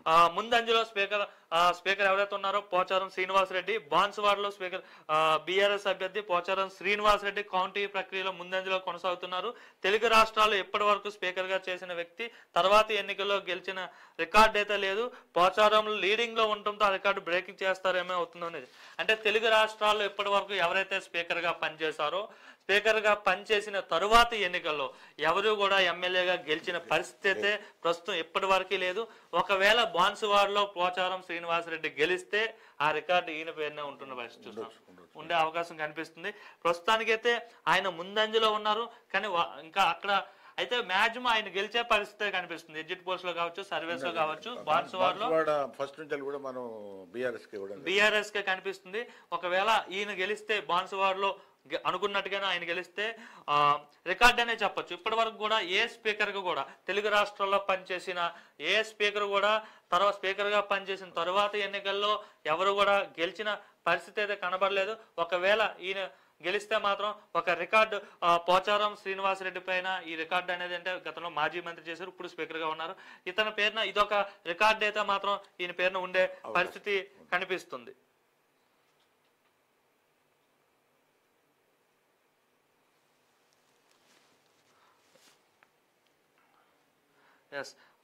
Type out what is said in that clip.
ఆ, ముందంజలో స్పీకర్ ఆ, స్పీకర్ ఎవరైతే ఉన్నారో పోచారం శ్రీనివాస్ రెడ్డి బాన్సువాడలో స్పీకర్ బీఆర్ఎస్ అభ్యర్థి పోచారం శ్రీనివాస్ రెడ్డి కౌంటీ ప్రక్రియలో ముందంజలో కొనసాగుతున్నారు తెలుగు రాష్ట్రాల్లో ఇప్పటి వరకు స్పీకర్ గా చేసిన వ్యక్తి తర్వాతి ఎన్నికల్లో గెలిచిన రికార్డ్ అయితే లేదు పోచారం లీడింగ్ లో ఉండటంతో ఆ రికార్డు బ్రేకింగ్ చేస్తారేమో అవుతుందో అనేది అంటే తెలుగు రాష్ట్రాల్లో ఇప్పటి వరకు ఎవరైతే స్పీకర్ గా పనిచేశారో స్పీకర్ గా పనిచేసిన తరువాతి ఎన్నికల్లో ఎవరు కూడా ఎమ్మెల్యేగా గెలిచిన పరిస్థితి అయితే ప్రస్తుతం ఇప్పటి వరకు లేదు ఒకవేళ బాన్సువాడలో పోచారం శ్రీనివాసరెడ్డి గెలిస్తే ఆ రికార్డు ఈయన పేరునే ఉంటున్న పరిస్థితి చూస్తాం ఉండే అవకాశం కనిపిస్తుంది ప్రస్తుతానికైతే ఆయన ముందంజలో ఉన్నారు కానీ వా- ఇంకా అక్కడ అయితే మాక్సిమం ఆయన గెలిచే పరిస్థితి కనిపిస్తుంది ఎగ్జిట్ పోస్ట్ లో కావచ్చు సర్వీస్ లో కావచ్చు బాన్సువాడలో ఫస్ట్ నుంచి కూడా మనం బీఆర్ఎస్ కి ఇవ్వడం బీఆర్ఎస్ కే కనిపిస్తుంది ఒకవేళ ఈయన గెలిస్తే బాన్సువాడలో గె- అనుకున్నట్టుగానే ఆయన గెలిస్తే ఆ, రికార్డ్ అనే చెప్పొచ్చు ఇప్పటి వరకు కూడా ఏ స్పీకర్ కు కూడా తెలుగు రాష్ట్రాల్లో పనిచేసిన ఏ స్పీకర్ కూడా తర్వాత స్పీకర్ గా పనిచేసిన తరువాత ఎన్నికల్లో ఎవరు కూడా గెలిచిన పరిస్థితి అయితే కనబడలేదు ఒకవేళ ఈయన గెలిస్తే మాత్రం ఒక రికార్డు ఆ, పోచారం శ్రీనివాసరెడ్డి పైన ఈ రికార్డు అనేది అంటే గతంలో మాజీ మంత్రి చేశారు ఇప్పుడు స్పీకర్ గా ఉన్నారు ఇతని పేరున ఇదొక రికార్డు అయితే మాత్రం ఈయన పేరున ఉండే పరిస్థితి కనిపిస్తుంది ఎస్